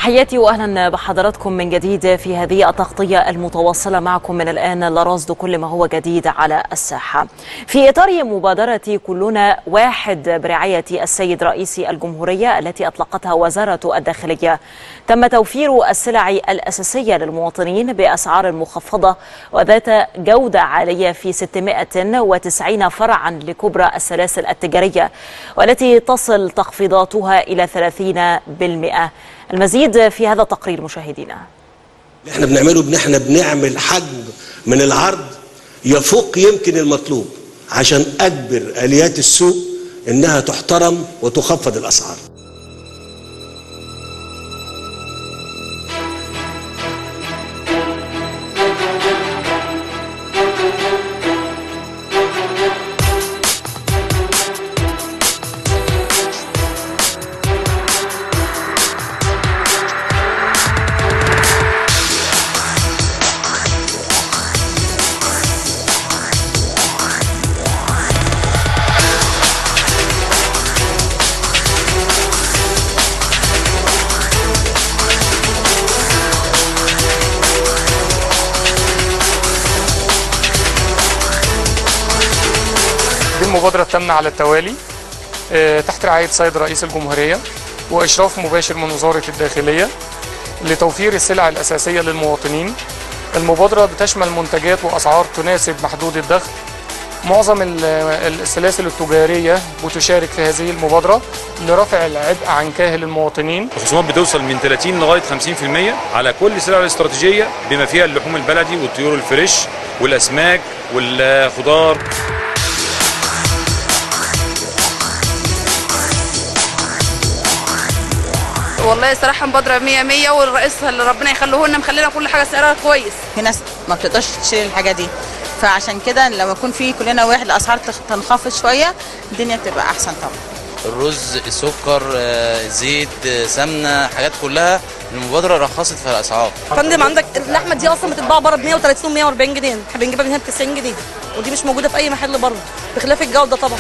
تحياتي واهلا بحضراتكم من جديد في هذه التغطيه المتواصله معكم من الان لرصد كل ما هو جديد على الساحه. في اطار مبادره كلنا واحد برعايه السيد رئيس الجمهوريه التي اطلقتها وزاره الداخليه تم توفير السلع الاساسيه للمواطنين باسعار مخفضه وذات جوده عاليه في 690 فرعا لكبرى السلاسل التجاريه والتي تصل تخفيضاتها الى 30%. المزيد في هذا التقرير مشاهدينا اللي احنا بنعمله ان احنا بنعمل حجم من العرض يفوق يمكن المطلوب عشان اجبر اليات السوق انها تحترم وتخفض الاسعار دي المبادرة تمنع على التوالي آه، تحت رعاية سيد رئيس الجمهورية وإشراف مباشر من وزارة الداخلية لتوفير السلع الأساسية للمواطنين المبادرة بتشمل منتجات وأسعار تناسب محدود الدخل معظم ال- السلاسل التجارية بتشارك في هذه المبادرة لرفع العبء عن كاهل المواطنين الخصومات بتوصل من 30 لغايه 50% على كل السلع الاستراتيجيه بما فيها اللحوم البلدي والطيور الفريش والاسماك والخضار والله صراحة مبادرة 100 100 والرئيس اللي ربنا يخليه لنا مخلينا كل حاجة سعرها كويس في ناس ما بتقدرش تشتري الحاجه دي فعشان كده لما يكون في كلنا واحد الاسعار تخ- تنخفض شويه الدنيا بتبقى احسن طبعا الرز السكر آه، زيت آه، سمنه حاجات كلها المبادره رخصت في الاسعار فندم عندك اللحمه دي اصلا بتتباع بره ب 130 و 140 جنيه احنا بنجيبها من هنا ب 90 جنيه ودي مش موجوده في اي محل بره بخلاف الجوده طبعا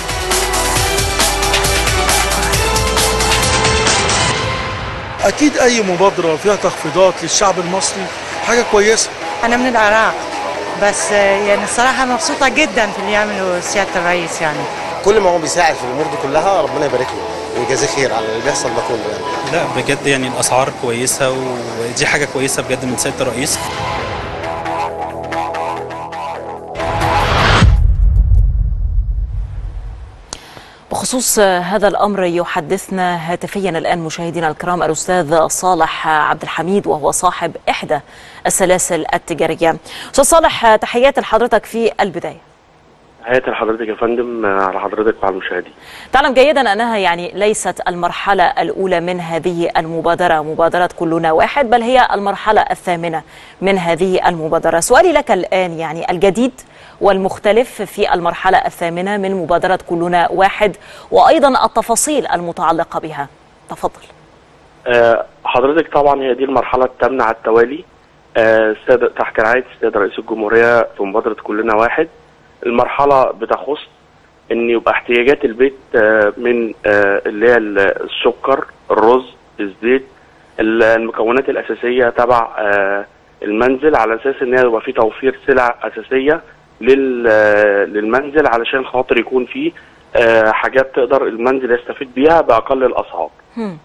اكيد اي مبادره فيها تخفيضات للشعب المصري حاجه كويسه أنا من العراق بس يعني الصراحة مبسوطة جدا في اللي يعمله سيادة الرئيس يعني كل ما هو بيساعد في الامور دي كلها ربنا يبارك له ويجازيه خير على اللي بيحصل ده كله يعني لا بجد يعني الاسعار كويسه ودي حاجه كويسه بجد من سياده الرئيس بخصوص هذا الامر يحدثنا هاتفيا الان مشاهدينا الكرام الاستاذ صالح عبد الحميد وهو صاحب احدى السلاسل التجاريه. استاذ صالح تحياتي لحضرتك في البدايه. تحياتي لحضرتك يا فندم آه، على حضرتك وعلى المشاهدين تعلم جيدا انها يعني ليست المرحله الاولى من هذه المبادره مبادره كلنا واحد بل هي المرحله الثامنه من هذه المبادره. سؤالي لك الان يعني الجديد والمختلف في المرحله الثامنه من مبادره كلنا واحد وايضا التفاصيل المتعلقه بها. تفضل. آه، حضرتك طبعا هي دي المرحله الثامنه على التوالي آه، السيد تحت رعايه السيد رئيس الجمهوريه في مبادره كلنا واحد المرحله بتخص ان يبقى احتياجات البيت آه، من آه، اللي هي السكر الرز الزيت ال- المكونات الاساسيه تبع آه، المنزل على اساس ان هي يبقى في توفير سلع اساسيه لل- آه، للمنزل علشان خاطر يكون فيه آه، حاجات تقدر المنزل يستفيد بيها باقل الاسعار هم.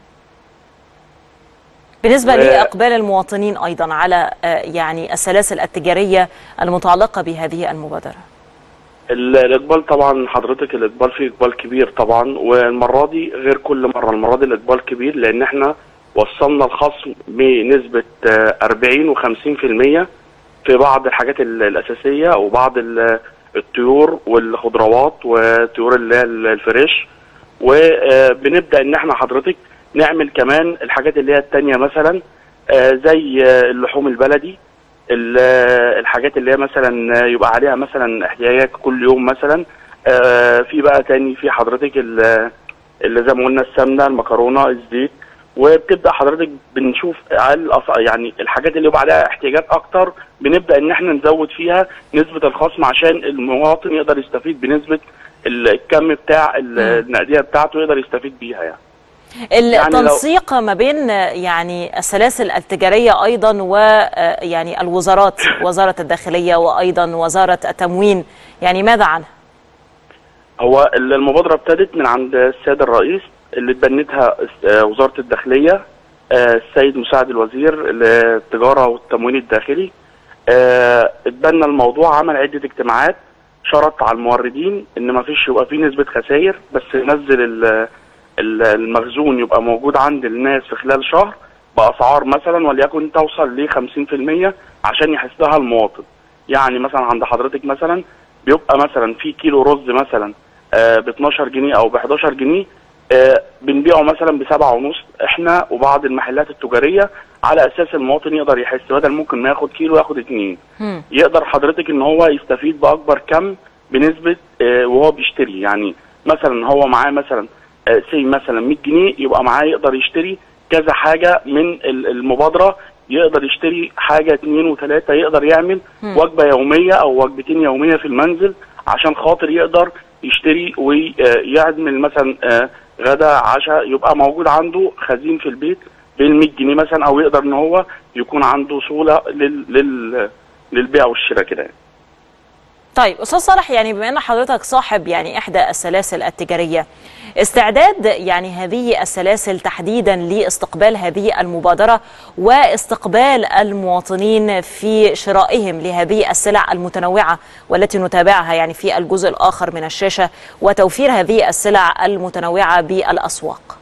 بالنسبة و- لإقبال المواطنين أيضا على آه، يعني السلاسل التجارية المتعلقة بهذه المبادرة ال- الاقبال طبعا حضرتك الاقبال فيه اقبال كبير طبعا والمره دي غير كل مره المره دي الاقبال كبير لان احنا وصلنا الخصم بنسبه آه، 40 و50% في بعض الحاجات ال- الاساسيه وبعض ال- الطيور والخضروات وطيور اللي هي ال- الفريش وبنبدا ان احنا حضرتك نعمل كمان الحاجات اللي هي التانية مثلا آه، زي آه، اللحوم البلدي ال- الحاجات اللي هي مثلا يبقى عليها مثلا احتياجات كل يوم مثلا آه، في بقى تاني في حضرتك ال- اللي زي ما قلنا السمنه المكرونه الزيت وبتبدا حضرتك بنشوف على الأص- يعني الحاجات اللي يبقى عليها احتياجات اكتر بنبدا ان احنا نزود فيها نسبه الخصم عشان المواطن يقدر يستفيد بنسبه ال- الكم بتاع ال- النقديه بتاعته يقدر يستفيد بيها يعني التنسيق ما بين يعني السلاسل التجاريه ايضا ويعني الوزارات وزاره الداخليه وايضا وزاره التموين يعني ماذا عنها؟ هو المبادرة ابتدت من عند السيد الرئيس اللي اتبنتها آه، وزارة الداخلية آه، السيد مساعد الوزير للتجارة والتموين الداخلي آه، اتبنى الموضوع عمل عدة اجتماعات شرط على الموردين ان ما فيش يبقى فيه نسبة خسائر بس نزل ال- ال- المخزون يبقى موجود عند الناس في خلال شهر بأسعار مثلا وليكن توصل ل 50% عشان يحسها المواطن يعني مثلا عند حضرتك مثلا بيبقى مثلا في كيلو رز مثلا ب 12 جنيه او ب 11 جنيه آه، بنبيعه مثلا بسبعة ونص احنا وبعض المحلات التجاريه على اساس المواطن يقدر يحس بدل ممكن ما ياخد كيلو ياخد اتنين يقدر حضرتك ان هو يستفيد باكبر كم بنسبه آه، وهو بيشتري يعني مثلا هو معاه مثلا سي مثلا 100 جنيه يبقى معاه يقدر يشتري كذا حاجه من ال- المبادره يقدر يشتري حاجه اتنين وتلاته يقدر يعمل مم. وجبه يوميه او وجبتين يوميه في المنزل عشان خاطر يقدر يشتري ويعمل مثلا آه، غدا عشاء يبقى موجود عنده خزين في البيت بال 100 جنيه مثلا او يقدر ان هو يكون عنده سهوله لل لل للبيع والشراء كده يعني. طيب استاذ صالح يعني بما ان حضرتك صاحب يعني احدى السلاسل التجاريه استعداد يعني هذه السلاسل تحديدا لاستقبال هذه المبادره واستقبال المواطنين في شرائهم لهذه السلع المتنوعه والتي نتابعها يعني في الجزء الاخر من الشاشه وتوفير هذه السلع المتنوعه بالاسواق.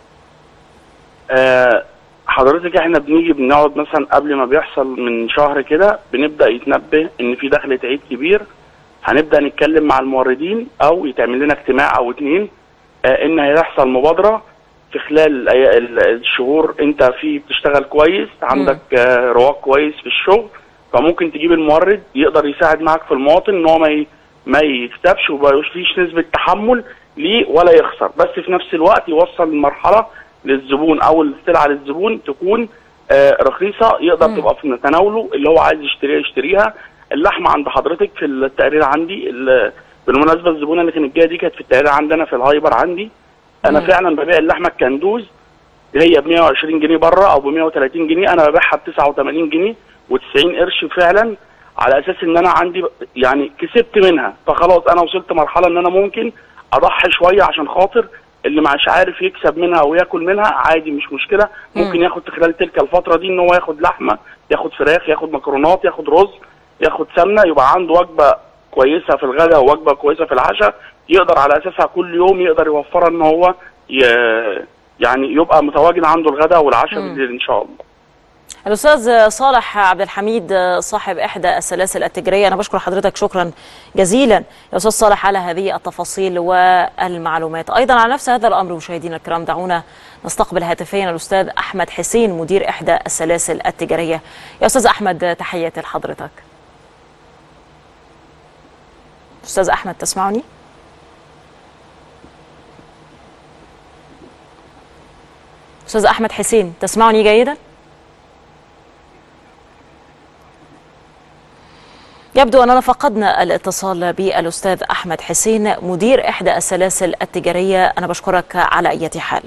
آه، حضرتك احنا بنيجي بنقعد مثلا قبل ما بيحصل من شهر كده بنبدا يتنبه ان في دخلة عيد كبير هنبدا نتكلم مع الموردين او يتعمل لنا اجتماع او اتنين آه، ان هيحصل مبادره في خلال الأي- ال- الشهور انت في بتشتغل كويس عندك آه، رواق كويس في الشغل فممكن تجيب المورد يقدر يساعد معاك في المواطن ان هو ما ي- ما يكسبش وما فيش نسبه تحمل ليه ولا يخسر بس في نفس الوقت يوصل المرحله للزبون او السلعه للزبون تكون آه، رخيصه يقدر تبقى في تناوله اللي هو عايز يشتريها يشتريها اللحمه عند حضرتك في التقرير عندي ال- بالمناسبه الزبونه اللي كانت جايه دي كانت في التقرير عندنا في الهايبر عندي انا مم. فعلا ببيع اللحمه الكندوز هي ب 120 جنيه بره او ب 130 جنيه انا ببيعها ب 89 جنيه و90 قرش فعلا على اساس ان انا عندي يعني كسبت منها فخلاص انا وصلت مرحله ان انا ممكن اضحي شويه عشان خاطر اللي مش عارف يكسب منها او ياكل منها عادي مش مشكله ممكن مم. ياخد في خلال تلك الفتره دي ان هو ياخد لحمه ياخد فراخ ياخد مكرونات ياخد رز ياخد سمنه يبقى عنده وجبه كويسه في الغداء ووجبه كويسه في العشاء يقدر على اساسها كل يوم يقدر يوفرها ان هو ي... يعني يبقى متواجد عنده الغداء والعشاء مم. بالليل ان شاء الله الاستاذ صالح عبد الحميد صاحب احدى السلاسل التجاريه انا بشكر حضرتك شكرا جزيلا يا استاذ صالح على هذه التفاصيل والمعلومات ايضا على نفس هذا الامر مشاهدينا الكرام دعونا نستقبل هاتفيا الاستاذ احمد حسين مدير احدى السلاسل التجاريه يا استاذ احمد تحياتي لحضرتك استاذ احمد تسمعني استاذ احمد حسين تسمعني جيدا يبدو أننا فقدنا الاتصال بالأستاذ أحمد حسين مدير إحدى السلاسل التجارية أنا بشكرك على أي حال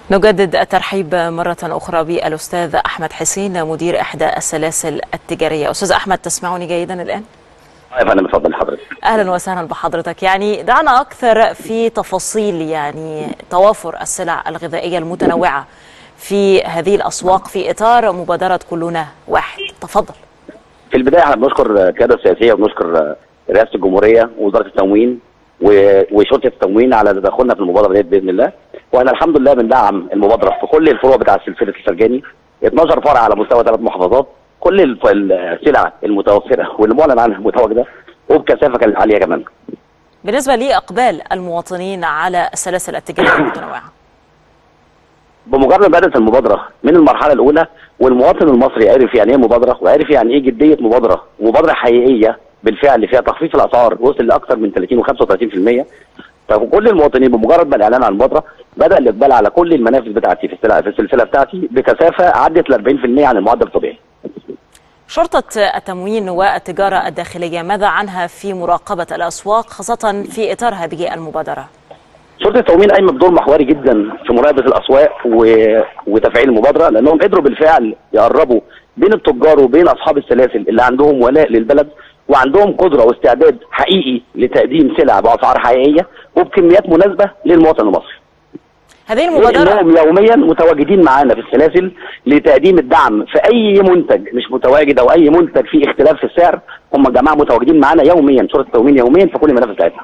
نجدد الترحيب مرة أخرى بالأستاذ أحمد حسين مدير إحدى السلاسل التجارية أستاذ أحمد تسمعني جيدا الآن؟ يا فندم اتفضل حضرتك أهلا وسهلا بحضرتك يعني دعنا أكثر في تفاصيل يعني توافر السلع الغذائية المتنوعة في هذه الأسواق في إطار مبادرة كلنا واحد تفضل في البدايه احنا بنشكر القياده السياسيه وبنشكر رئاسه الجمهوريه ووزاره التموين و- وشرطه التموين على تدخلنا في المبادره ديت باذن الله واحنا الحمد لله بندعم المبادره في كل الفروع بتاع سلسله السرجاني 12 فرع على مستوى ثلاث محافظات كل الف- السلع المتوفره والمعلن عنها متواجده وبكثافه كانت عاليه كمان بالنسبة لإقبال المواطنين على السلاسل التجارية المتنوعة بمجرد ما بدات المبادره من المرحله الاولى والمواطن المصري عرف يعني ايه مبادره وعرف يعني ايه جديه مبادره مبادره حقيقيه بالفعل فيها تخفيض الاسعار وصل لاكثر من 30 و35% فكل المواطنين بمجرد ما الاعلان عن المبادره بدا الاقبال على كل المنافذ بتاعتي في السلع- في السلسله بتاعتي بكثافه عدت ل 40% عن المعدل الطبيعي. شرطة التموين والتجارة الداخلية ماذا عنها في مراقبة الأسواق خاصة في إطار هذه المبادرة؟ شرطه التموين قايمه بدور محوري جدا في مراقبه الاسواق و... وتفعيل المبادره لانهم قدروا بالفعل يقربوا بين التجار وبين اصحاب السلاسل اللي عندهم ولاء للبلد وعندهم قدره واستعداد حقيقي لتقديم سلع باسعار حقيقيه وبكميات مناسبه للمواطن المصري. هذه المبادرة انهم يوميا متواجدين معانا في السلاسل لتقديم الدعم في اي منتج مش متواجد او اي منتج فيه اختلاف في السعر هم جماعه متواجدين معانا يوميا شرطه التموين يوميا في كل المنافذ بتاعتنا.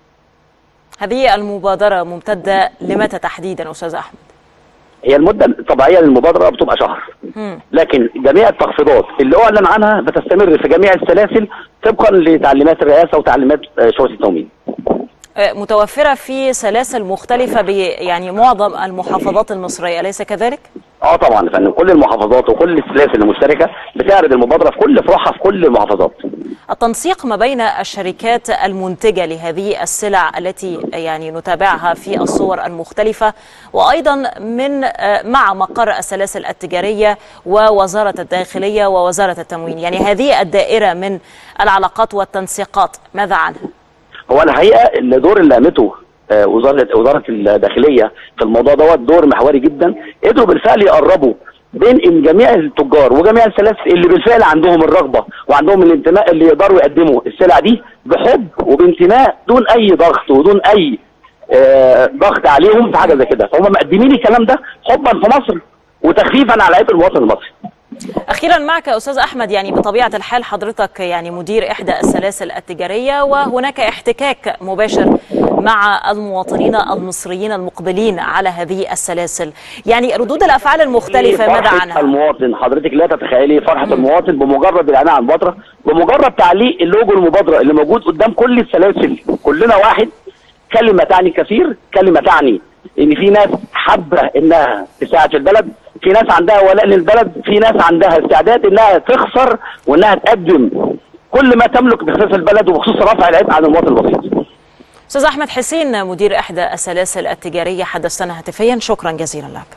هذه المبادرة ممتدة لمتى تحديدا أستاذ أحمد؟ هي المده الطبيعيه للمبادره بتبقى شهر مم. لكن جميع التخفيضات اللي اعلن عنها بتستمر في جميع السلاسل طبقا لتعليمات الرئاسه وتعليمات آه، شرطه التموين. آه، متوفرة في سلاسل مختلفة ب يعني معظم المحافظات المصرية أليس كذلك؟ اه طبعا فان كل المحافظات وكل السلاسل المشتركه بتعرض المبادره في كل فروعها في كل المحافظات. التنسيق ما بين الشركات المنتجة لهذه السلع التي يعني نتابعها في الصور المختلفة وأيضا من آه، مع مقر السلاسل التجارية ووزارة الداخلية ووزارة التموين يعني هذه الدائرة من العلاقات والتنسيقات ماذا عنها؟ هو الحقيقه اللي دور اللي قامته آه، وزاره وزاره الداخليه في الموضوع دوت دور محوري جدا قدروا بالفعل يقربوا بين إن جميع التجار وجميع السلاسل اللي بالفعل عندهم الرغبه وعندهم الانتماء اللي يقدروا يقدموا السلع دي بحب وبانتماء دون اي ضغط ودون اي آه، ضغط عليهم في حاجه زي كده فهم مقدمين الكلام ده حبا في مصر وتخفيفا على عبء المواطن المصري أخيرا معك يا أستاذ أحمد يعني بطبيعة الحال حضرتك يعني مدير إحدى السلاسل التجارية وهناك احتكاك مباشر مع المواطنين المصريين المقبلين على هذه السلاسل يعني ردود الأفعال المختلفة ماذا فرحة عنها؟ المواطن حضرتك لا تتخيلي فرحة المواطن بمجرد الإعلان عن المبادرة بمجرد تعليق اللوجو المبادرة اللي موجود قدام كل السلاسل كلنا واحد كلمة تعني كثير كلمة تعني إن في ناس حابة إنها تساعد في البلد في ناس عندها ولاء للبلد في ناس عندها استعداد إنها تخسر وإنها تقدم كل ما تملك بخصوص البلد وبخصوص رفع العبء عن المواطن البسيط أستاذ أحمد حسين مدير إحدى السلاسل التجارية حدثتنا هاتفيا شكرا جزيلا لك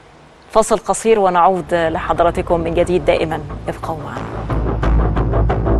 فصل قصير ونعود لحضراتكم من جديد دائما ابقوا معنا